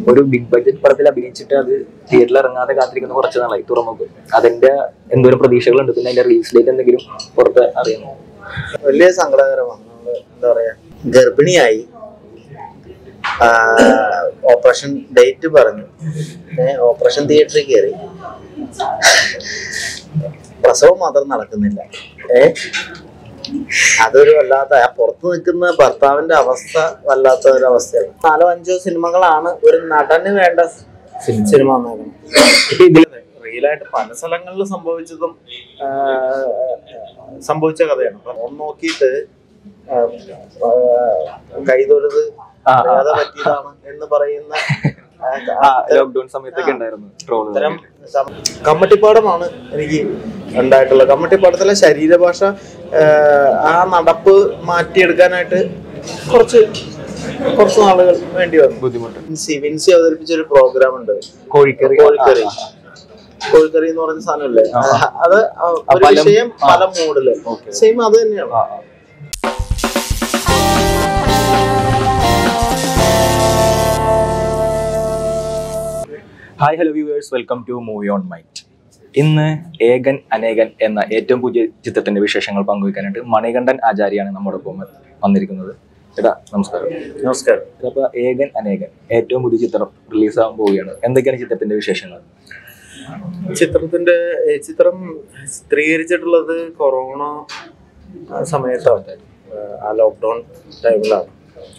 ഒരു big budget പടത്തിൽ അഭിനയിച്ചിട്ട് അത് തിയേറ്ററിൽ ഇറങ്ങാതെ കാത്തിരിക്കുന്ന കുറച്ച് നാളായി തുറമുഖം അതിന്റെ എന്തോരം പ്രതീക്ഷകളുണ്ട് പിന്നെ അതിന്റെ റിലീസ് ഡേറ്റ് എന്തെങ്കിലും പുറത്ത് അറിയാമോ വലിയ സങ്കടകരമാണ് നമ്മള് എന്താ പറയാ ഗർഭിണിയായി ഓപ്പറേഷൻ ഡേറ്റ് പറഞ്ഞു ഓപ്പറേഷൻ തിയേറ്ററിൽ കയറി പ്രസവം മാത്രം നടക്കുന്നില്ല ഏ അതൊരു വല്ലാത്ത ആ പുറത്ത് നിൽക്കുന്ന ഭർത്താവിന്റെ അവസ്ഥ വല്ലാത്ത ഒരു അവസ്ഥയാണ് നാലോ അഞ്ചോ സിനിമകളാണ് ഒരു നടന് വേണ്ട സിനിമ വന്നേക്കുന്നത് ഇപ്പൊ ഇതിൽ റിയലായിട്ട് പല സ്ഥലങ്ങളിൽ സംഭവിച്ചതും ആ, സംഭവിച്ച കഥയാണ് അപ്പൊ ഒന്ന് നോക്കിയിട്ട് ആ, ആ, കൈതൊഴുത് ആ, ആ. അറിയാതെ പറ്റിയതാണ് എന്ന് പറയുന്ന ആ, ആ അത്തരം- ലോക്ക്ഡൌൺ സമയത്തൊക്കെ ഉണ്ടായിരുന്നു ട്രോളുകൾ അത്തരം സം- കമ്മട്ടിപ്പാടമാണ് എനിക്ക് ഉണ്ടായിട്ടുള്ളത് കമ്മട്ടിപ്പാടത്തിലെ ശരീരഭാഷ ആ, ആ നടപ്പ് മാറ്റിയെടുക്കാനായിട്ട് കുറച്ച് കുറച്ച് നാളുകൾ വേണ്ടി വന്നു ബുദ്ധിമുട്ട് വിൻസി വിൻസി അവതരിപ്പിച്ച ഒരു പ്രോഗ്രാം ഉണ്ട് കോഴിക്കറി കോഴിക്കറി ആ, ആ, കോഴിക്കറി എന്ന് പറയുന്ന സാധനമല്ലേ ആ, ആ. അത് ഒരു പലം- വിഷയം ആ. പല മൂഡില് Okay. സെയിം അത് തന്നെയാണ് ആ, ആ. Hi hello viewers welcome to movie on might ഇന്ന് ഏകൻ അനേകൻ എന്ന ഏറ്റവും പുതിയ ചിത്രത്തിന്റെ വിശേഷങ്ങൾ പങ്കുവയ്ക്കാനായിട്ട് മണികണ്ഠൻ ആചാര്യാണ് നമ്മോടൊപ്പം വന്നിരിക്കുന്നത് ചേട്ടാ നമസ്കാരം നമസ്കാരം അപ്പൊ ഏകൻ അനേകൻ ഏറ്റവും പുതിയ ചിത്രം റിലീസാകാൻ പോവുകയാണ് എന്തൊക്കെയാണ് ചിത്രത്തിന്റെ വിശേഷങ്ങൾ ചിത്രത്തിന്റെ ഈ ചിത്രം ചിത്രീകരിച്ചിട്ടുള്ളത് കൊറോണ സമയത്താണ് ആ ലോക്ക്ഡൗൺ ടൈമിലാണ്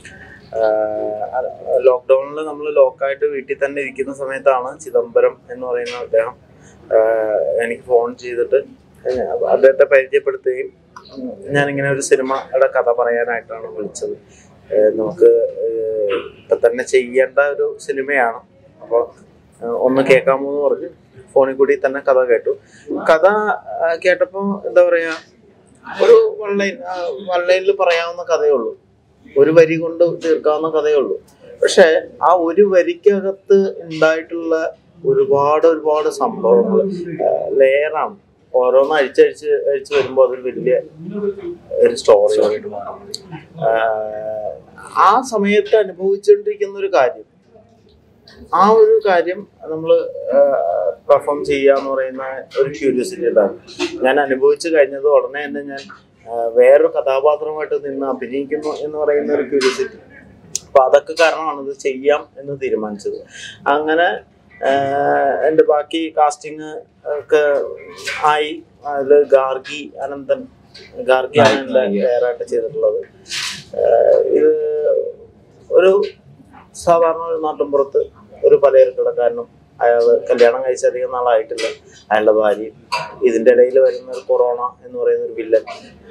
ലോക്ക്ഡൗണിൽ നമ്മൾ ലോക്കായിട്ട് വീട്ടിൽ തന്നെ ഇരിക്കുന്ന സമയത്താണ് ചിദംബരം എന്ന് പറയുന്ന അദ്ദേഹം ആഹ് എനിക്ക് ഫോൺ ചെയ്തിട്ട് ഏഹ് അദ്ദേഹത്തെ പരിചയപ്പെടുത്തുകയും ഉം, ഞാനിങ്ങനെ ഒരു സിനിമയുടെ കഥ പറയാനായിട്ടാണ് വിളിച്ചത് ഏഹ് നമുക്ക് ഏഹ് ഇപ്പൊ തന്നെ ചെയ്യേണ്ട ഒരു സിനിമയാണ് അപ്പോൾ ഒന്ന് കേൾക്കാമോ എന്ന് പറഞ്ഞു ഫോണിൽ കൂടി തന്നെ കഥ കേട്ടു കഥ ആ, കേട്ടപ്പോ എന്താ പറയാ ഒരു വൺ ലൈൻ വൺ ലൈനിൽ പറയാവുന്ന കഥയേ ഉള്ളൂ ഒരു വരി കൊണ്ട് തീർക്കാവുന്ന കഥയേ ഉള്ളൂ പക്ഷെ ആ ഒരു വരിക്കകത്ത് ഉണ്ടായിട്ടുള്ള ഒരുപാട് ഒരുപാട് സംഭവങ്ങൾ ലെയറാണ് ഓരോന്ന് അഴിച്ചഴിച്ച് അഴിച്ച് വരുമ്പോൾ അതൊരു വലിയ ഒരു സ്റ്റോറി ആയിട്ട് മാറും ആഹ് ആ സമയത്ത് അനുഭവിച്ചുകൊണ്ടിരിക്കുന്ന ഒരു കാര്യം ആ ഒരു കാര്യം നമ്മൾ പെർഫോം ചെയ്യുക എന്ന് പറയുന്ന ഒരു ക്യൂരിയോസിറ്റി ഉണ്ടായിരുന്നു ഞാൻ അനുഭവിച്ചു കഴിഞ്ഞത് ഉടനെ തന്നെ ഞാൻ ആ, വേറൊരു കഥാപാത്രമായിട്ട് നിന്ന് അഭിനയിക്കുന്നു എന്ന് പറയുന്ന ഒരു ക്യൂരിയോസിറ്റി അപ്പൊ അതൊക്കെ കാരണമാണ് ഇത് ചെയ്യാം എന്ന് തീരുമാനിച്ചത് അങ്ങനെ ആ, എൻ്റെ ബാക്കി കാസ്റ്റിംഗ് ഒക്കെ ആയി അതിൽ ഗാർഗി അനന്തൻ ഗാർഗിയാണ് എൻ്റെ പേരായിട്ട് ചെയ്തിട്ടുള്ളത് ആ, ഇത് ഒരു സാധാരണ ഒരു നാട്ടിൻപുറത്ത് ഒരു പലചരക്കടക്കാരനും അയാൾ കല്യാണം കഴിച്ച അധികം നാളായിട്ടില്ല അയാളുടെ ഭാര്യയും ഇതിന്റെ ഇടയിൽ വരുന്ന ഒരു കൊറോണ എന്ന് പറയുന്ന ഒരു വില്ലൻ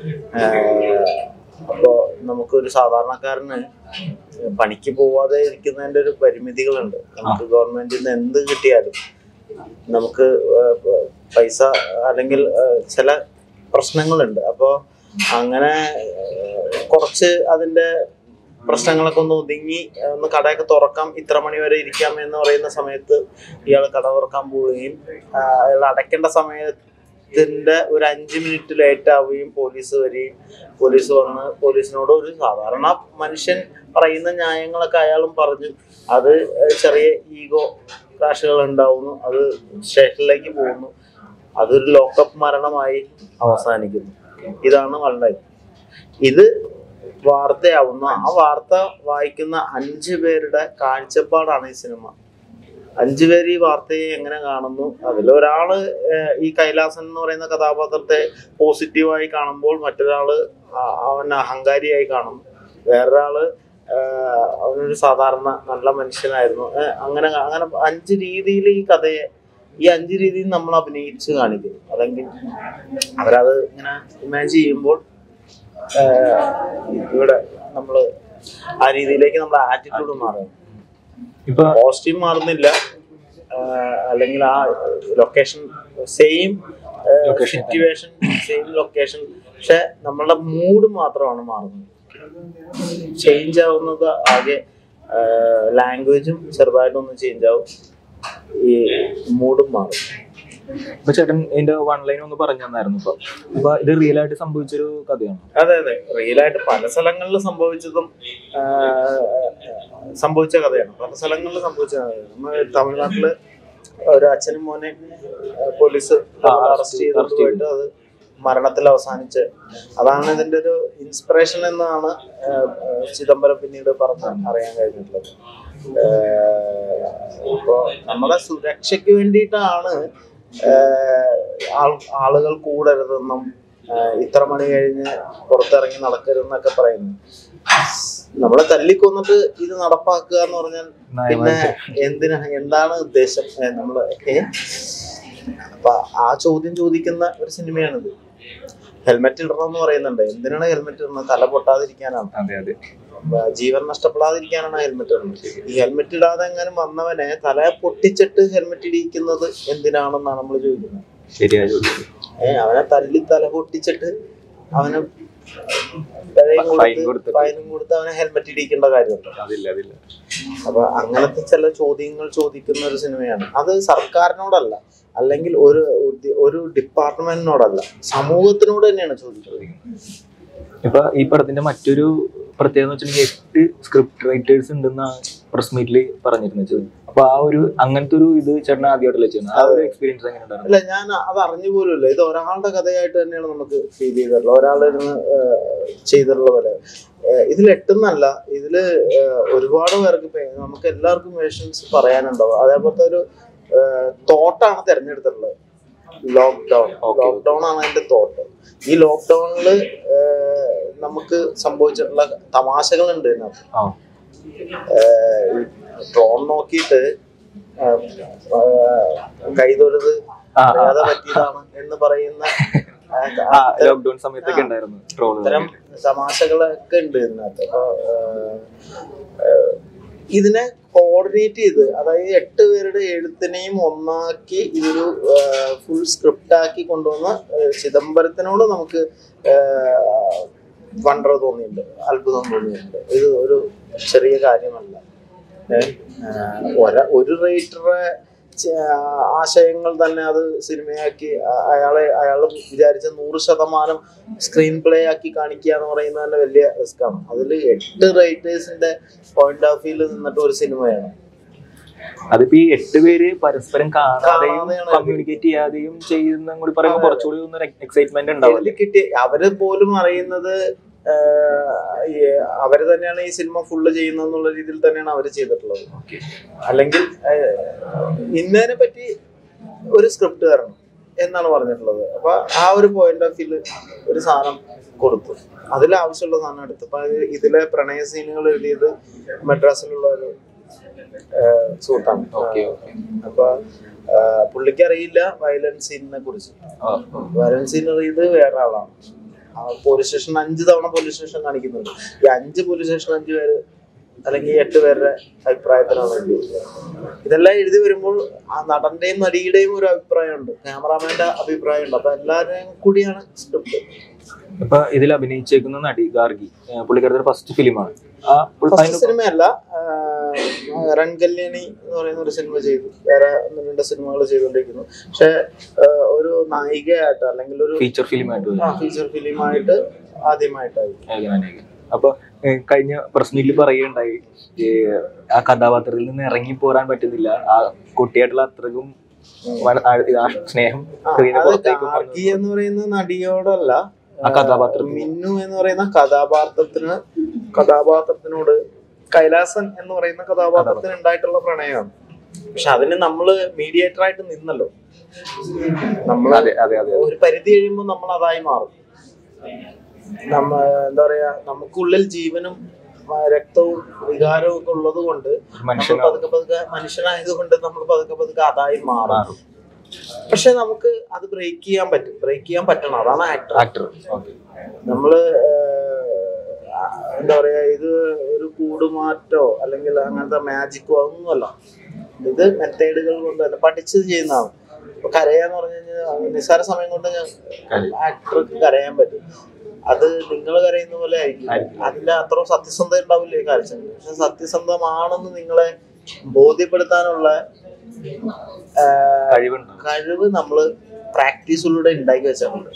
അപ്പോൾ നമുക്കൊരു സാധാരണക്കാരന് പണിക്ക് പോവാതെ ഇരിക്കുന്നതിന്റെ ഒരു പരിമിതികളുണ്ട് നമുക്ക് ഗവൺമെന്റിൽ നിന്ന് എന്ത് കിട്ടിയാലും നമുക്ക് ഏഹ്, പ- പൈസ അല്ലെങ്കിൽ ഏഹ്, ചില പ്രശ്നങ്ങളുണ്ട് അപ്പോൾ അങ്ങനെ ഏഹ്, കുറച്ച് അതിന്റെ പ്രശ്നങ്ങളൊക്കെ ഒന്ന് ഒതുങ്ങി ഏഹ്, ഒന്ന് കടയൊക്കെ തുറക്കാം ഇത്ര മണി വരെ ഇരിക്കാം എന്ന് പറയുന്ന സമയത്ത് ഇയാൾ കട തുറക്കാൻ പോവുകയും ആഹ്, അയാൾ അടയ്ക്കേണ്ട സമയത്തിന്റെ ഒരു അഞ്ച് മിനിറ്റ് ലേറ്റ് ആവുകയും പോലീസ് വരികയും പോലീസ് വന്ന് പോലീസിനോട് ഒരു സാധാരണ മനുഷ്യൻ പറയുന്ന ന്യായങ്ങളൊക്കെ അയാളും പറഞ്ഞു അത് ഏഹ്, ചെറിയ ഈഗോ ക്രാഷുകൾ ഉണ്ടാവുന്നു അത് സ്റ്റേഷനിലേക്ക് പോകുന്നു അതൊരു ലോക്കപ്പ് മരണമായി അവസാനിക്കുന്നു ഇതാണ് വളരെ ഇത് വാർത്തയാവുന്ന ആ വാർത്ത വായിക്കുന്ന അഞ്ചു പേരുടെ കാഴ്ചപ്പാടാണ് ഈ സിനിമ അഞ്ചു പേര് ഈ വാർത്തയെ എങ്ങനെ കാണുന്നു അതിലൊരാള് ഏഹ്, ഈ കൈലാസൻ എന്ന് പറയുന്ന കഥാപാത്രത്തെ പോസിറ്റീവായി കാണുമ്പോൾ മറ്റൊരാള് ആ- അവൻ അഹങ്കാരിയായി കാണും വേറൊരാള് ഏഹ്, അവനൊരു സാധാരണ നല്ല മനുഷ്യനായിരുന്നു ഏഹ്, അങ്ങനെ അങ്ങനെ അഞ്ച് രീതിയിൽ ഈ കഥയെ ഈ അഞ്ച് രീതിയിൽ നമ്മൾ അഭിനയിച്ച് കാണിക്കുന്നു അല്ലെങ്കിൽ അവരത് ഇങ്ങനെ ഇമാജിൻ ചെയ്യുമ്പോൾ ഏഹ്, ഇവിടെ നമ്മൾ ആ രീതിയിലേക്ക് നമ്മുടെ ആറ്റിറ്റ്യൂഡ് മാറും ഇപ്പൊ കോസ്റ്റ്യൂം മാറുന്നില്ല ആഹ് അല്ലെങ്കിൽ ആ ലൊക്കേഷൻ സെയിം Location തന്നെ. സിറ്റുവേഷൻ സെയിം ലൊക്കേഷൻ പക്ഷെ നമ്മളുടെ മൂഡ് മാത്രമാണ് മാറുന്നത് ചേഞ്ച് ആവുന്നത് ആകെ ലാംഗ്വേജും ചെറുതായിട്ടൊന്ന് ചേഞ്ച് ആവും ഈ മൂഡും മാറും ഇപ്പൊ ചേട്ടൻ ഇതിന്റെ വൺ ലൈൻ ഒന്ന് പറഞ്ഞു തന്നായിരുന്നു ഇപ്പൊ അപ്പൊ ഇത് റിയൽ ആയിട്ട് സംഭവിച്ചൊരു കഥയാണ് അതെ അതെ റിയലായിട്ട് പല സ്ഥലങ്ങളിൽ സംഭവിച്ചതും ആ, സംഭവിച്ച കഥയാണ് പല സ്ഥലങ്ങളിൽ സംഭവിച്ച കഥയാണ് നമ്മൾ തമിഴ്നാട്ടില് ഒരു അച്ഛനും മോനെ ആ, പോലീസ് ആ, arrest അറസ്റ്റ് ചെയ്ത് ചെയ്തിട്ട് പോയിട്ട് അത് മരണത്തിൽ അവസാനിച്ച് അതാണ് ഇതിന്റെ ഒരു ഇൻസ്പിറേഷൻ എന്നാണ് ആ, ആ, ചിദംബരം പിന്നീട് പറഞ്ഞ് അറിയാൻ കഴിഞ്ഞിട്ടുള്ളത് ഇപ്പോ നമ്മുടെ സുരക്ഷയ്ക്ക് വേണ്ടിയിട്ടാണ് ആഹ് ആൾ- ആളുകൾ കൂടരുതെന്നും ആഹ് ഇത്ര മണി കഴിഞ്ഞ് പുറത്തിറങ്ങി നടക്കരുതെന്നൊക്കെ പറയുന്നു നമ്മളെ തല്ലിക്കൊന്നിട്ട് ഇത് നടപ്പാക്കുക എന്ന് പറഞ്ഞാൽ പിന്നെ എന്തിനാ എന്താണ് ഉദ്ദേശം ഏഹ് നമ്മള് ഏഹ് അപ്പൊ ആ ചോദ്യം ചോദിക്കുന്ന ഒരു സിനിമയാണിത് ഹെൽമെറ്റ് ഇടണം എന്ന് പറയുന്നുണ്ട് എന്തിനാണ് ഹെൽമെറ്റ് ഇടുന്നത് തല പൊട്ടാതിരിക്കാനാണ് അതെ അതെ വ- ജീവൻ നഷ്ടപ്പെടാതിരിക്കാനാണ് ഹെൽമെറ്റ് ഇടുന്നത് ഈ ഹെൽമെറ്റ് ഇടാതെ എങ്ങനെ വന്നവനെ തല പൊട്ടിച്ചിട്ട് ഹെൽമെറ്റ് ഇടിയിക്കുന്നത് എന്തിനാണെന്നാണ് നമ്മൾ ചോദിക്കുന്നത് ശരിയായ ചോദ്യം ഏഹ് അവനെ തല്ലി തല പൊട്ടിച്ചിട്ട് അവന് പിഴയും ഫൈൻ കൊടുത്ത് കൊടുത്തിട്ട്. ഫൈനും കൊടുത്ത് അവനെ ഹെൽമെറ്റ് ഇടിക്കേണ്ട കാര്യമുണ്ട് അതില്ല അതില്ല അപ്പൊ അങ്ങനത്തെ ചില ചോദ്യങ്ങൾ ചോദിക്കുന്ന ഒരു സിനിമയാണ് അത് സർക്കാരിനോടല്ല അല്ലെങ്കിൽ ഒരു ഉദ്യ- ഒരു ഡിപ്പാർട്ട്മെന്റിനോടല്ല സമൂഹത്തിനോട് തന്നെയാണ് ചോദിക്കുന്നത് ഇപ്പൊ ഈ പടത്തിന്റെ മറ്റൊരു പ്രത്യേകത എന്ന് വെച്ചിട്ടുണ്ടെങ്കിൽ എട്ട് സ്ക്രിപ്റ്റ് റൈറ്റേഴ്സ് ഉണ്ടെന്നാണ് പ്രസ് മീറ്റിൽ പറഞ്ഞിരുന്നത് അപ്പൊ ആ ഒരു അങ്ങനത്തെ ഒരു ഇത് ചേട്ടൻ ആദ്യമായിട്ടല്ലേ ചെയ്യുന്നത് ആ ഒരു എക്സ്പീരിയൻസ് എങ്ങനെ ഉണ്ടായിരുന്നു അല്ല ഞാൻ അത് അറിഞ്ഞു പോലുമില്ല ഇത് ഒരാളുടെ കഥയായിട്ട് തന്നെയാണ് നമുക്ക് ഫീൽ ചെയ്തിട്ടുള്ളത് ഒരാളിരുന്ന് ചെയ്തിട്ടുള്ള പോലെ ഏഹ് ഇതിൽ എട്ടെന്നല്ല ഇതില് ഏഹ് ഒരുപാട് പേർക്ക് ഇപ്പൊ നമുക്ക് എല്ലാവർക്കും വേഷൻസ് പറയാനുണ്ടാവും അതേപോലത്തെ ഒരു തോട്ടാണ് തിരഞ്ഞെടുത്തിട്ടുള്ളത് ലോക്ക്ഡൗൺ Okay. ലോക്ക്ഡൗൺ ആണ് അതിന്റെ തോട്ട് ഈ ലോക്ക്ഡൌണിൽ നമുക്ക് സംഭവിച്ചിട്ടുള്ള തമാശകളുണ്ട് ഇതിനകത്ത് ആ ഡ്രോൺ നോക്കിയിട്ട് ആഹ് ആഹ് കൈതൊഴുത് ആ, ആ. അറിയാതെ പറ്റിയതാണ് എന്ന് പറയുന്ന ആ, ആ അത്തരം- ലോക്ക്ഡൌൺ സമയത്തൊക്കെ ഉണ്ടായിരുന്നു ട്രോള് അത്തരം തമാശകളൊക്കെ ഉണ്ട് ഇതിനകത്ത് അപ്പൊ ആഹ്, ആഹ്, ഇതിനെ കോർഡിനേറ്റ് ചെയ്ത് അതായത് എട്ട് പേരുടെ എഴുത്തിനെയും ഒന്നാക്കി ഇതൊരു ഫുൾ സ്ക്രിപ്റ്റ് ആക്കി കൊണ്ടുവന്ന ആഹ്, ചിദംബരത്തിനോട് നമുക്ക് വണ്ടർ തോന്നിയിട്ടുണ്ട് അത്ഭുതം തോന്നിയിട്ടുണ്ട് ഇത് ഒരു ചെറിയ കാര്യമല്ല ഏഹ്, ആഹ്, ഒര- ഒരു റൈറ്ററെ ആശയങ്ങൾ തന്നെ അത് സിനിമയാക്കി അ- അയാളെ അയാൾ വിചാരിച്ച നൂറ് ശതമാനം സ്ക്രീൻ പ്ലേ ആക്കി കാണിക്കുക എന്ന് പറയുന്നത് തന്നെ വലിയ റിസ്ക് ആണ് അതിൽ എട്ട് റൈറ്റേഴ്സിന്റെ പോയിന്റ് ഓഫ് വ്യൂല് നിന്നിട്ട് ഒരു സിനിമയാണ് അതിപ്പോ ഈ എട്ട് പേര് പരസ്പരം കാണാതെയും കാണാതെയാണ് കമ്മ്യൂണിക്കേറ്റ് ചെയ്യാതെയും ചെയ്യുന്ന കൂടി പറയുമ്പോൾ കുറച്ചുകൂടി ഒന്ന് എക്സൈറ്റ്മെന്റ് ഉണ്ടാവില്ല എഴുതി കിട്ടി അവര് പോലും അറിയുന്നത് ആഹ്, ഈ അവര് തന്നെയാണ് ഈ സിനിമ ഫുള്ള് ചെയ്യുന്നതെന്നുള്ള രീതിയിൽ തന്നെയാണ് അവര് ചെയ്തിട്ടുള്ളത് അല്ലെങ്കിൽ ആഹ്, ഇന്നതിനെ പറ്റി ഒരു സ്ക്രിപ്റ്റ് തരണം എന്നാണ് പറഞ്ഞിട്ടുള്ളത് അപ്പൊ ആ ഒരു പോയിന്റ് ഓഫ് വ്യൂല് ഒരു സാധനം കൊടുത്തു അതിൽ ആവശ്യമുള്ള സാധനം എടുത്തു അപ്പൊ അത് ഇതിലെ പ്രണയ സീനുകൾ എഴുതിയത് മദ്രാസിലുള്ള ഒരു ആഹ്, സുഹൃത്താണ് ഓക്കെ ഓക്കെ അപ്പൊ ആഹ്, പുള്ളിക്ക് അറിയില്ല വയലൻസ് സീനിനെ കുറിച്ച് വയലൻസ് സീൻ എഴുതിയത് വേറെ ആളാണ് ആ പോലീസ് സ്റ്റേഷൻ അഞ്ച് തവണ പോലീസ് സ്റ്റേഷൻ കാണിക്കുന്നുണ്ട് ഈ അഞ്ച് പോലീസ് സ്റ്റേഷൻ അഞ്ച് പേര് അല്ലെങ്കിൽ എട്ട് പേരുടെ അഭിപ്രായത്തിലാണ് എഴുതിയത് ഇതെല്ലാം എഴുതി വരുമ്പോൾ ആ നടന്റെയും നടിയുടെയും ഒരു അഭിപ്രായമുണ്ട് ക്യാമറാമാന്റെ അഭിപ്രായമുണ്ട് അപ്പൊ എല്ലാവരുടെയും കൂടിയാണ് സ്ക്രിപ്റ്റ് ഇപ്പൊ ഇതിൽ അഭിനയിച്ചേക്കുന്ന നടി ഗാർഗി ഏഹ് പുള്ളിക്കാരത്തിന്റെ ഫസ്റ്റ് ഫിലിമാണ് ആ പുള്ളി- ഫസ്റ്റ് അതിന് സിനിമയല്ല റൺകല്യാണി എന്ന് പറയുന്ന ഒരു സിനിമ ചെയ്തു വേറെ ഒന്ന് രണ്ട് സിനിമകൾ ചെയ്തുകൊണ്ടിരിക്കുന്നു പക്ഷെ ഒരു നായികയായിട്ട് അല്ലെങ്കിൽ ഒരു ഫീച്ചർ ഫിലിമായിട്ട് വരും. ഫീച്ചർ ഫിലിമായിട്ട് ആദ്യമായിട്ടായി ഏകൻ അനേകൻ അപ്പൊ ഏഹ് കഴിഞ്ഞ പ്രസ് മീറ്റിൽ പറയുകയുണ്ടായി ഈ ആ കഥാപാത്രത്തിൽ നിന്ന് ഇറങ്ങി പോരാൻ പറ്റുന്നില്ല ആ കുട്ടിയായിട്ടുള്ള അത്രയും വന- ആ- ആ സ്നേഹം ആ, സ്ക്രീനിന് അത് പുറത്തേക്ക് ഗാർഗി എന്ന് പറയുന്ന നടിയോടല്ല ആ കഥാപാത്രത്തിന്. മിന്നു എന്ന് പറയുന്ന കഥാപാത്രത്തിന് കഥാപാത്രത്തിനോട് കൈലാസൻ എന്ന് പറയുന്ന കഥാപാത്രത്തിന് ഉണ്ടായിട്ടുള്ള പ്രണയമാണ് പക്ഷെ അതിന് നമ്മള് മീഡിയേറ്റർ ആയിട്ട് നിന്നല്ലോ നമ്മൾ അതെ അതെ അതെ ഒരു പരിധി കഴിയുമ്പോൾ നമ്മൾ അതായി മാറും നമ്മ എന്താ പറയാ നമുക്കുള്ളിൽ ജീവനും ആ, രക്തവും വികാരവും ഒക്കെ ഉള്ളത് കൊണ്ട് നമ്മൾ മനുഷ്യനാണ്. പതുക്കെ പതുക്കെ മനുഷ്യനായത് കൊണ്ട് നമ്മൾ പതുക്കെ പതുക്കെ അതായി മാറും മാറും പക്ഷെ നമുക്ക് അത് ബ്രേക്ക് ചെയ്യാൻ പറ്റും ബ്രേക്ക് ചെയ്യാൻ പറ്റണം അതാണ് ആക്ടർ ആക്ടർ ഓക്കെ നമ്മള് ആ, എന്താ പറയാ ഇത് ഒരു കൂടുമാറ്റോ അല്ലെങ്കിൽ അങ്ങനത്തെ മാജിക്കോ അതൊന്നുമല്ല ഇത് മെത്തേഡുകൾ കൊണ്ട് തന്നെ പഠിച്ച് ചെയ്യുന്നതാണ് ഇപ്പൊ കരയാന്ന് പറഞ്ഞു കഴിഞ്ഞാൽ നിസ്സാര സമയം കൊണ്ട് ആക്ടർക്ക് കരയാൻ പറ്റും അത് നിങ്ങൾ കരയുന്ന പോലെ ആയിരിക്കും അതിന്റെ അത്ര സത്യസന്ധത ഉണ്ടാവില്ലേ കരച്ചത് പക്ഷെ സത്യസന്ധമാണെന്ന് നിങ്ങളെ ബോധ്യപ്പെടുത്താനുള്ള ആഹ് കഴിവുണ്ടോ കഴിവ് നമ്മള് പ്രാക്ടീസിലൂടെ ഉണ്ടാക്കി വെച്ചിട്ടുണ്ട്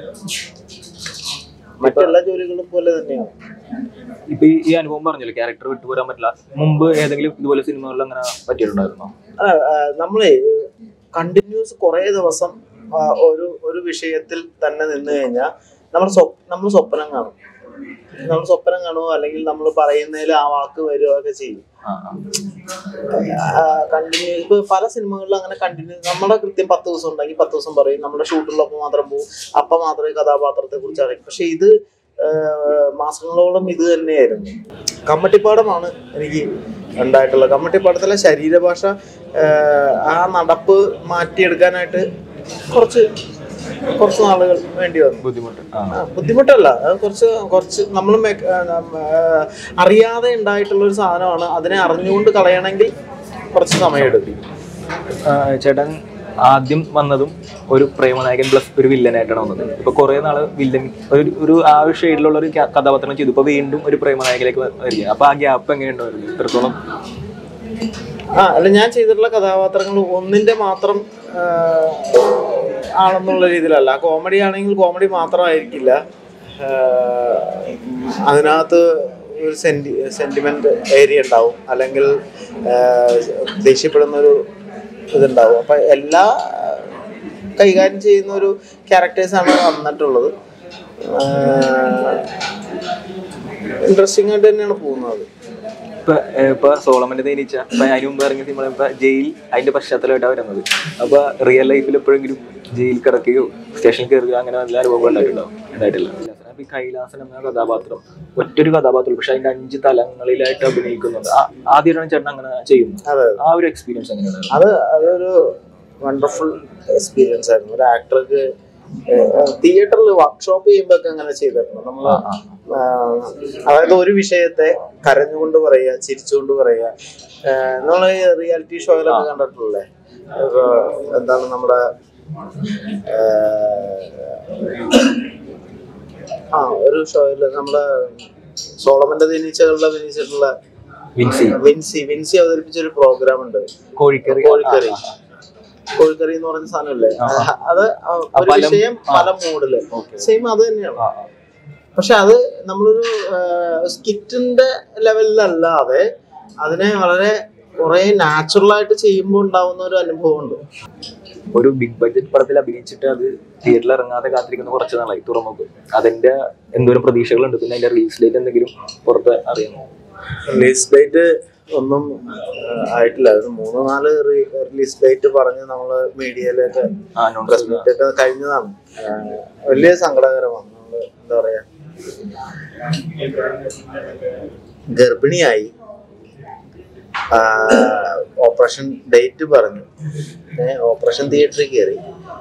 മറ്റെല്ലാ ജോലികളും പോലെ തന്നെയാണ് ഇപ്പൊ ഈ- ഈ അനുഭവം പറഞ്ഞല്ലോ ക്യാരക്ടർ വിട്ടുപോരാൻ പറ്റില്ല മുമ്പ് ഏതെങ്കിലും ഇതുപോലെ സിനിമകളിൽ അങ്ങനെ പറ്റിയിട്ടുണ്ടായിരുന്നോ അല്ല, ആഹ് നമ്മളെ കണ്ടിന്യൂസ് കുറേ ദിവസം ആഹ് ഒരു ഒരു വിഷയത്തിൽ തന്നെ നിന്ന് കഴിഞ്ഞാൽ നമ്മൾ നമ്മൾ സ്വപ്നം കാണും നമ്മൾ സ്വപ്നം കാണുമോ അല്ലെങ്കിൽ നമ്മൾ പറയുന്നതിൽ ആ വാക്ക് വരികയോ ഒക്കെ ചെയ്യും ആ ആ. കണ്ടിന്യൂ ഇപ്പൊ പല സിനിമകളിലും അങ്ങനെ കണ്ടിന്യൂ നമ്മുടെ കൃത്യം പത്ത് ദിവസം ഉണ്ടെങ്കിൽ പത്ത് ദിവസം പറയും നമ്മുടെ ഷൂട്ടുള്ളപ്പോൾ മാത്രം പോകും അപ്പൊ മാത്രമേ കഥാപാത്രത്തെ കുറിച്ച് അറിയും പക്ഷെ ഇത് ആഹ് മാസങ്ങളോളം ഇത് തന്നെയായിരുന്നു കമ്മട്ടിപ്പാടമാണ് എനിക്ക് ഉണ്ടായിട്ടുള്ളത് കമ്മട്ടിപ്പാടത്തിലെ ശരീരഭാഷ ആഹ് ആ നടപ്പ് മാറ്റിയെടുക്കാനായിട്ട് കുറച്ച് കുറച്ച് നാളുകൾ വേണ്ടി വന്നു ബുദ്ധിമുട്ട് ആ ആ, ബുദ്ധിമുട്ടല്ല അത് കുറച്ച് കുറച്ച് നമ്മൾ അറിയാതെ ഉണ്ടായിട്ടുള്ള ഒരു സാധനമാണ് അതിനെ അറിഞ്ഞുകൊണ്ട് കളയണമെങ്കിൽ കുറച്ച് സമയമെടുക്കും ആ, ചേട്ടൻ ആദ്യം വന്നതും ഒരു പ്രേമനായകൻ പ്ലസ് ഒരു വില്ലനായിട്ടാണ് വന്നത് ഇപ്പൊ കുറെ നാള് വില്ലൻ ഒരു ഒരു ആ ഒരു ഷെയ്ഡിലുള്ള ഒരു ക- കഥാപാത്രം ചെയ്തു ഇപ്പൊ വീണ്ടും ഒരു പ്രേമനായകയിലേക്ക് വരിക അപ്പൊ ആ ഗ്യാപ്പ് എങ്ങനെയുണ്ടായിരുന്നു ഇത്രത്തോളം ആ അല്ല ഞാൻ ചെയ്തിട്ടുള്ള കഥാപാത്രങ്ങൾ ഒന്നിന്റെ മാത്രം ആ, ആണെന്നുള്ള രീതിയിലല്ല കോമഡി ആണെങ്കിൽ കോമഡി മാത്രമായിരിക്കില്ല ആ, അതിനകത്ത് ഒരു സെന്റി സെന്റിമെന്റ് ഏരിയ ഉണ്ടാവും അല്ലെങ്കിൽ ആ, ദേഷ്യപ്പെടുന്ന ഒരു ഇതുണ്ടാവും അപ്പൊ എല്ലാ കൈകാര്യം ചെയ്യുന്ന ഒരു ക്യാരക്ടേഴ്സാണ് വന്നിട്ടുള്ളത് ഇൻട്രസ്റ്റിംഗ് ആയിട്ട് തന്നെയാണ് പോകുന്നത് ഇപ്പൊ ഏ, ഇപ്പൊ സോളമന്റെ തേനീച്ച ഇപ്പൊ അതിന് മുമ്പ് ഇറങ്ങിയ സിനിമ ഇപ്പൊ ജയിൽ അതിന്റെ പശ്ചാത്തലമായിട്ടാണ് വരുന്നത് അപ്പൊ റിയൽ ലൈഫിൽ എപ്പോഴെങ്കിലും ജയിൽ കിടക്കുകയോ സ്റ്റേഷനിൽ കയറുകയോ അങ്ങനെ നല്ല അനുഭവം ഉണ്ടായിട്ടുണ്ടാവും ഉണ്ടായിട്ടില്ല അപ്പൊ ഈ കൈലാസൻ എന്ന കഥാപാത്രം ഒറ്റൊരു കഥാപാത്രം പക്ഷെ അതിന്റെ അഞ്ച് തലങ്ങളിലായിട്ട് അഭിനയിക്കുന്നുണ്ട് ആ- ആദ്യമായിട്ടാണ് ചേട്ടൻ അങ്ങനെ ചെയ്യുന്നത് അതെ ആ ഒരു എക്സ്പീരിയൻസ് എങ്ങനെയാണ് അത് അതൊരു വണ്ടർഫുൾ എക്സ്പീരിയൻസ് ആയിരുന്നു ഒരു ആക്ടർക്ക് തിയേറ്ററിൽ വർക്ക്ഷോപ്പ് ചെയ്യുമ്പോൾ ഒക്കെ അങ്ങനെ ചെയ്തിട്ടുണ്ട് നമ്മൾ അതായത് ഒരു വിഷയത്തെ കരഞ്ഞുകൊണ്ട് പറയുക ചിരിച്ചുകൊണ്ട് പറയുക നമ്മൾ റിയാലിറ്റി ഷോയിലൊക്കെ കണ്ടിട്ടുള്ളേ ഇപ്പൊ എന്താണ് നമ്മുടെ ആ, ആ ഒരു ഷോയിൽ നമ്മുടെ സോളമന്റെ തേനീച്ചകളിൽ അഭിനയിച്ചിട്ടുള്ള വിൻസി വിൻസി വിൻസി അവതരിപ്പിച്ച ഒരു പ്രോഗ്രാം ഉണ്ട് കോഴിക്കറി കോഴിക്കറി കോഴിക്കറി എന്ന് പറഞ്ഞ സാധനമല്ലേ അത് ഒരു പല- വിഷയം ആ. പല മൂഡില് Okay. സെയിം അത് തന്നെയാണ് ആ, പക്ഷെ അത് നമ്മളൊരു സ്കിറ്റിന്റെ ലെവലിലല്ലാതെ അതിനെ വളരെ കുറെ നാച്ചുറൽ ആയിട്ട് ചെയ്യുമ്പോൾ ഉണ്ടാവുന്ന ഒരു അനുഭവമുണ്ട് ഒരു ബിഗ് ബഡ്ജറ്റ് പടത്തിൽ അഭിനയിച്ചിട്ട് അത് തിയേറ്ററിൽ ഇറങ്ങാതെ കാത്തിരിക്കുന്ന കുറച്ച് നാളായി തുറമുഖം അതിന്റെ എന്തോരം പ്രതീക്ഷകളുണ്ട് പിന്നെ അതിന്റെ റിലീസ് ഡേറ്റ് എന്തെങ്കിലും പുറത്ത് അറിയാമോ റിലീസ് ഡേറ്റ് ഒന്നും ആ, ആയിട്ടില്ല അത് മൂന്ന് നാല് റിലീസ് ഡേറ്റ് പറഞ്ഞ് നമ്മള് മീഡിയയിലൊക്കെ ആ നോൺ പ്രസ് മീറ്റ് ഒക്കെ കഴിഞ്ഞതാണ് ആ, വലിയ സങ്കടകരമാണ് നമ്മള് എന്താ പറയാ ഗർഭിണിയായി ആ, ഓപ്പറേഷൻ ഡേറ്റ് പറഞ്ഞു ഏ, ഓപ്പറേഷൻ തിയേറ്ററിൽ കയറി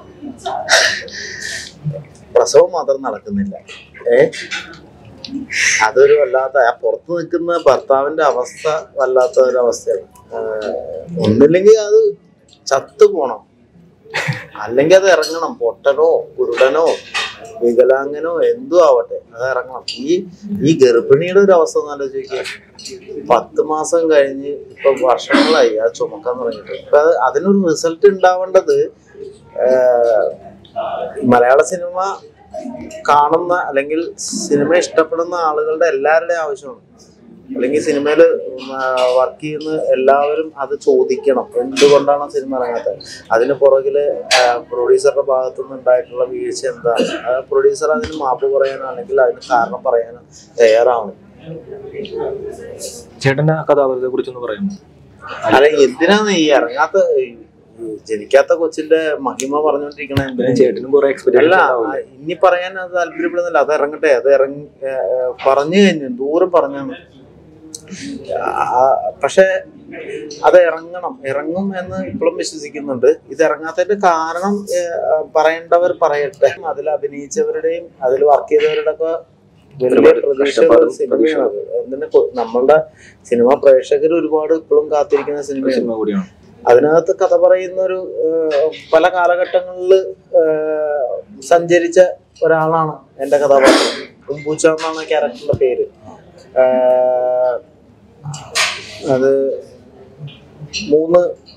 പ്രസവം മാത്രം നടക്കുന്നില്ല ഏ അതൊരു വല്ലാത്ത ആ പുറത്ത് നിൽക്കുന്ന ഭർത്താവിന്റെ അവസ്ഥ വല്ലാത്ത ഒരു അവസ്ഥയാണ് ആ, ഒന്നില്ലെങ്കിൽ അത് ചത്തു പോണം അല്ലെങ്കിൽ അത് ഇറങ്ങണം പൊട്ടനോ കുരുടനോ വികലാംഗനോ എന്തും ആവട്ടെ അത് ഇറങ്ങണം ഈ ഈ ഗർഭിണിയുടെ ഒരു അവസ്ഥ ഒന്ന് ആലോചിക്കുക പത്ത് മാസം കഴിഞ്ഞ് ഇപ്പൊ വർഷങ്ങളായി അത് ചുമക്കാൻ തുടങ്ങിയിട്ട് ഇപ്പൊ അത് അതിനൊരു റിസൾട്ട് ഉണ്ടാവേണ്ടത് ആഹ്, മലയാള സിനിമ കാണുന്ന അല്ലെങ്കിൽ സിനിമ ഇഷ്ടപ്പെടുന്ന ആളുകളുടെ എല്ലാവരുടെയും ആവശ്യമാണ് അല്ലെങ്കിൽ സിനിമയിൽ വർക്ക് ചെയ്യുന്ന എല്ലാവരും അത് ചോദിക്കണം എന്തുകൊണ്ടാണ് ആ സിനിമ ഇറങ്ങാത്തത് അതിന് പുറകില് പ്രൊഡ്യൂസറുടെ ഭാഗത്തു നിന്ന് ഉണ്ടായിട്ടുള്ള വീഴ്ച എന്താണ് പ്രൊഡ്യൂസർ അതിന് മാപ്പ് പറയാനോ അല്ലെങ്കിൽ അതിന് കാരണം പറയാനോ തയ്യാറാവണം ചേട്ടന്റെ കഥാപാത്രത്തെ കുറിച്ചൊന്ന് പറയാമോ അല്ല എന്തിനാണ് ഈ ഇറങ്ങാത്ത ഈ ജനിക്കാത്ത കൊച്ചിന്റെ മഹിമ പറഞ്ഞോണ്ടിരിക്കണ പിന്നെ എന്തിനാ ചേട്ടനും കുറെ അല്ല എക്സ്പെക്ടേഷൻ ആ, ഇനി പറയാൻ അത് താല്പര്യപ്പെടുന്നില്ല അത് ഇറങ്ങട്ടെ അത് ഇറങ്ങി ഏ, ഏ, പറഞ്ഞു കഴിഞ്ഞു ദൂരം പറഞ്ഞാണ് ആ, പക്ഷെ അത് ഇറങ്ങണം ഇറങ്ങും എന്ന് ഇപ്പോഴും വിശ്വസിക്കുന്നുണ്ട് ഇത് ഇറങ്ങാത്തതിന്റെ കാരണം ഏ, പറയേണ്ടവർ പറയട്ടെ അതിൽ അഭിനയിച്ചവരുടെയും അതിൽ വർക്ക് ചെയ്തവരുടെ ഒക്കെ വലിയ ഒരുപാട് പ്രതീക്ഷയുള്ള ഒരു കഷ്ടപ്പാടും സിനിമയാണ് അത് എന്തിന് കൊ- നമ്മളുടെ സിനിമ പ്രേക്ഷകർ ഒരുപാട് ഇപ്പോഴും കാത്തിരിക്കുന്ന സിനിമയാണ് സിനിമ കൂടിയാണ് അതിനകത്ത് കഥ പറയുന്ന ഒരു ഏഹ്, പല കാലഘട്ടങ്ങളിൽ സഞ്ചരിച്ച ഒരാളാണ് എൻ്റെ കഥാപാത്രം കുമ്പൂച്ച എന്നാണ് ക്യാരക്ടറിന്റെ പേര് ഏഹ്, അത് മൂന്ന്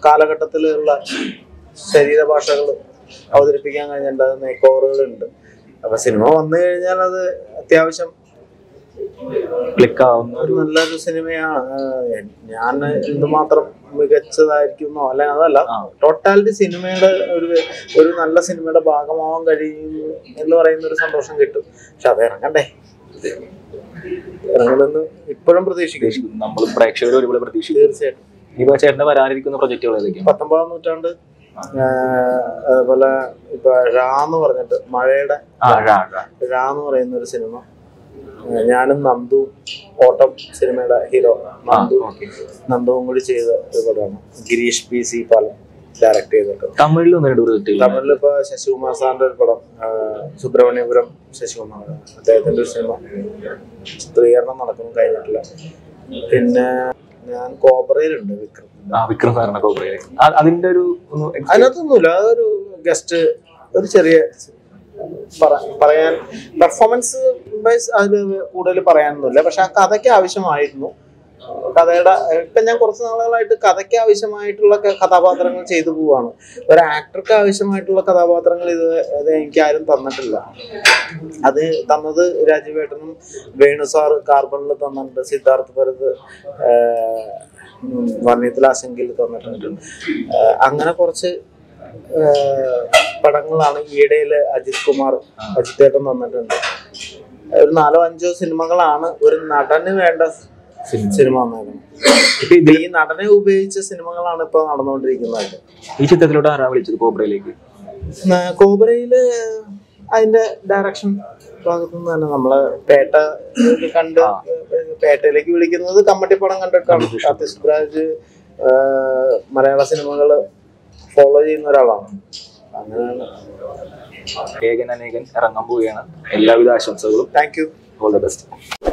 കാലഘട്ടത്തിലുള്ള ശരീരഭാഷകൾ അവതരിപ്പിക്കാൻ കഴിഞ്ഞിട്ടുണ്ട് മേക്ക് ഓവറുകളുണ്ട് അപ്പൊ സിനിമ വന്നു കഴിഞ്ഞാൽ അത് അത്യാവശ്യം ക്ലിക്ക് ആവുന്ന ഒരു നല്ലൊരു സിനിമയാണ് ആഹ് ഞാൻ എന്തുമാത്രം മികച്ചതായിരിക്കുന്നോ അല്ലെ അതല്ല ആ. ടോട്ടാലിറ്റി സിനിമയുടെ ഒരു ഒരു നല്ല സിനിമയുടെ ഭാഗമാവാൻ കഴിയും എന്ന് പറയുന്ന ഒരു സന്തോഷം കിട്ടും പക്ഷെ അത് ഇറങ്ങണ്ടേ ഇറങ്ങണമെന്ന് ഇപ്പോഴും പ്രതീക്ഷിക്കും നമ്മൾ പ്രേക്ഷകർ ഒരുപോലെ പ്രതീക്ഷിക്കും തീർച്ചയായിട്ടും ഇപ്പൊ ചേട്ടന്റെ വരാനിരിക്കുന്ന പ്രൊജക്ടുകൾ ഏതൊക്കെയാണ് പത്തൊമ്പതാം നൂറ്റാണ്ട് ആഹ് അതുപോലെ ഇപ്പൊ ഴാ എന്ന് പറഞ്ഞിട്ട് മഴയുടെ ആ, ഴാ, ഴാ. ഴാ എന്ന് പറയുന്ന ഒരു സിനിമ ആഹ് ഞാനും നന്ദു ഓട്ടം സിനിമയുടെ ഹീറോ ആ, നന്ദു okay. നന്ദുവും കൂടി ചെയ്ത ഒരു പടമാണ് Girish P C Palam direct ചെയ്തിട്ട് തമിഴിൽ ഒന്ന് രണ്ട് പ്രൊജക്ടുകൾ തമിഴിൽ ഇപ്പൊ ശശികുമാർ സാറിന്റെ ഒരു പടം ആഹ് സുബ്രഹ്മണ്യപുരം ശശികുമാർ അദ്ദേഹത്തിന്റെ ഒരു സിനിമ ചിത്രീകരണം നടക്കുന്നു കഴിഞ്ഞിട്ടില്ല പിന്നെ ഞാൻ കോബ്രയിലുണ്ട് വിക്രം ആ വിക്രം സാറിന്റെ കോബ്രയിലെ അതിന്റെ ഒരു ഒന്ന് ex- അതിനകത്തൊന്നുമില്ല അതൊരു ഗസ്റ്റ് ഒരു ചെറിയ പറ- പറയാൻ പെർഫോമൻസ് വൈസ് അതിൽ കൂടുതൽ പറയാനൊന്നുമില്ല പക്ഷെ ആ കഥയ്ക്ക് ആവശ്യമായിരുന്നു കഥയുടെ ഇപ്പൊ ഞാൻ കുറച്ച് നാളുകളായിട്ട് കഥയ്ക്ക് ആവശ്യമായിട്ടുള്ള ക- കഥാപാത്രങ്ങൾ ചെയ്തു പോവാണ് ഒരു ആക്ടർക്ക് ആവശ്യമായിട്ടുള്ള കഥാപാത്രങ്ങൾ ഇത് ഇത് എനിക്ക് ആരും തന്നിട്ടില്ല അത് തന്നത് രാജീവേട്ടനും വേണു സാർ കാർബണിൽ തന്നിട്ടുണ്ട് സിദ്ധാർത്ഥ് ഭരത് വർണ്ണയത്തിലാശങ്കിൽ തന്നിട്ടുണ്ട് ആഹ് അങ്ങനെ കുറച്ച് ആഹ് പടങ്ങളാണ് ഈയിടയിൽ അജിത് കുമാർ അജിത്തേട്ടൻ തന്നിട്ടുണ്ട് ഒരു നാലോ അഞ്ചോ സിനിമകളാണ് ഒരു നടന് വേണ്ട സിനിമ വന്നേക്കുന്നത് ഇപ്പൊ ഇതിൽ ഈ നടനെ ഉപയോഗിച്ച സിനിമകളാണ് ഇപ്പൊ നടന്നുകൊണ്ടിരിക്കുന്നത് ഈ ചിത്രത്തിലോട്ട് ആരാ വിളിച്ചത് കോബ്രയിലേക്ക് ന- കോബ്രയില് അതിന്റെ ഡയറക്ഷൻ ഭാഗത്തു നിന്ന് തന്നെ നമ്മള് പേട്ട ഇത് കണ്ട് ആ. പേട്ടയിലേക്ക് വിളിക്കുന്നത് കമ്മട്ടിപ്പടം കണ്ടിട്ടാണ് കാർത്തി സുബ്രാജ് ആഹ് മലയാള സിനിമകള് ഫോളോ ചെയ്യുന്ന ഒരാളാണ് അങ്ങനെയാണ് ഏകൻ അനേകൻ ഇറങ്ങാൻ പോവുകയാണ് എല്ലാവിധ ആശംസകളും thank you all the best